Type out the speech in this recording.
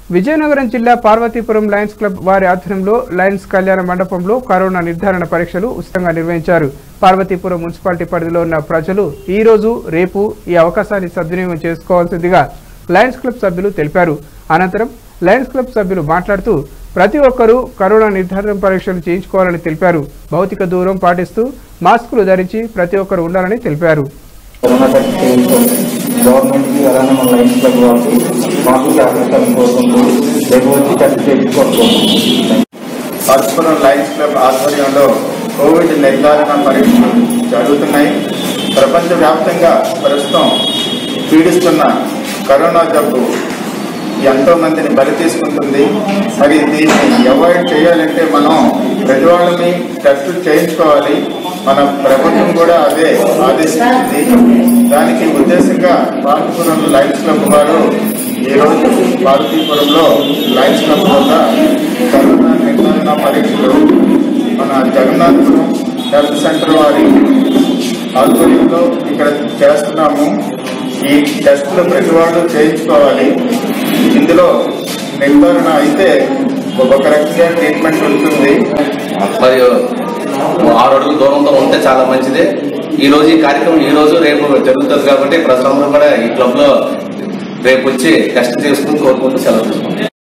విజయనగరం జిల్లా Parvathipuram Lions club వారి ఆధ్వర్యంలో లయన్స్ కళ్యాణ మండపంలో కరోనా నిర్ధారణ పరీక్షలు ఉచితంగా నిర్వహించారు పార్వతీపురం మున్సిపాలిటీ పరిధిలో ఉన్న ప్రజలు ఈ రోజు రేపు ఈ అవకాశాన్ని సద్వినియోగం చేసుకోవాల్సిందిగా లయన్స్ క్లబ్ సభ్యులు తెలిపారు అనంతరం లయన్స్ క్లబ్ సభ్యులు మాట్లాడుతూ ప్రతి ఒక్కరూ కరోనా నిర్ధారణ పరీక్షలు చేయించుకోవాలని తెలిపారు భౌతిక దూరం పాటిస్తూ మాస్కులు ధరించి ప్రతి ఒక్కరు ఉండాలని తెలిపారు కరోనా టెస్ట్ చేయించాలి గవర్నమెంట్కి అలానే మన లైన్స్ క్లబ్ వాళ్ళకి మాకు సహకరించాలని కోరుకుంటూ రేపు వచ్చి టెస్ట్ చేయించుకోవాలి పరస్పరం లయన్స్ క్లబ్ ఆధ్వర్యంలో కోవిడ్ నిర్ధారణ పరీక్షలు జరుగుతున్నాయి ప్రపంచవ్యాప్తంగా ప్రస్తుతం పీడిస్తున్న కరోనా జబ్బు ఎంతో మందిని బలి తీసుకుంటుంది మరి దీన్ని అవాయిడ్ చేయాలంటే మనం ప్రతి వాళ్ళని టెస్ట్ చేయించుకోవాలి మన ప్రభుత్వం కూడా అదే ఆదేశించింది దానికి ఉద్దేశంగా పార్వతీపురం లయన్స్ క్లబ్ వారు ఈరోజు పార్వతీపురంలో లయన్స్ క్లబ్ వద్ద కరోనా నిర్ధారణ పరీక్షలు మన జగన్నాథపురం హెల్త్ సెంటర్ వారి ఆధ్వర్యంలో ఇక్కడ చేస్తున్నాము ఈ టెస్టులు ప్రతి వాళ్ళు చేయించుకోవాలి ఇందులో నిర్ధారణ అయితే ఒక రకంగా ట్రీట్మెంట్ ఉంటుంది మరియు ఆరు అడుగుల దూరంతో ఉంటే చాలా మంచిది ఈ రోజు ఈ కార్యక్రమం ఈ రోజు రేపు జరుగుతుంది కాబట్టి ప్రజలందరూ కూడా ఈ క్లబ్ లో రేపు వచ్చి టెస్ట్ చేసుకుని కోరుకుంటూ సెలవు తీసుకుంటాం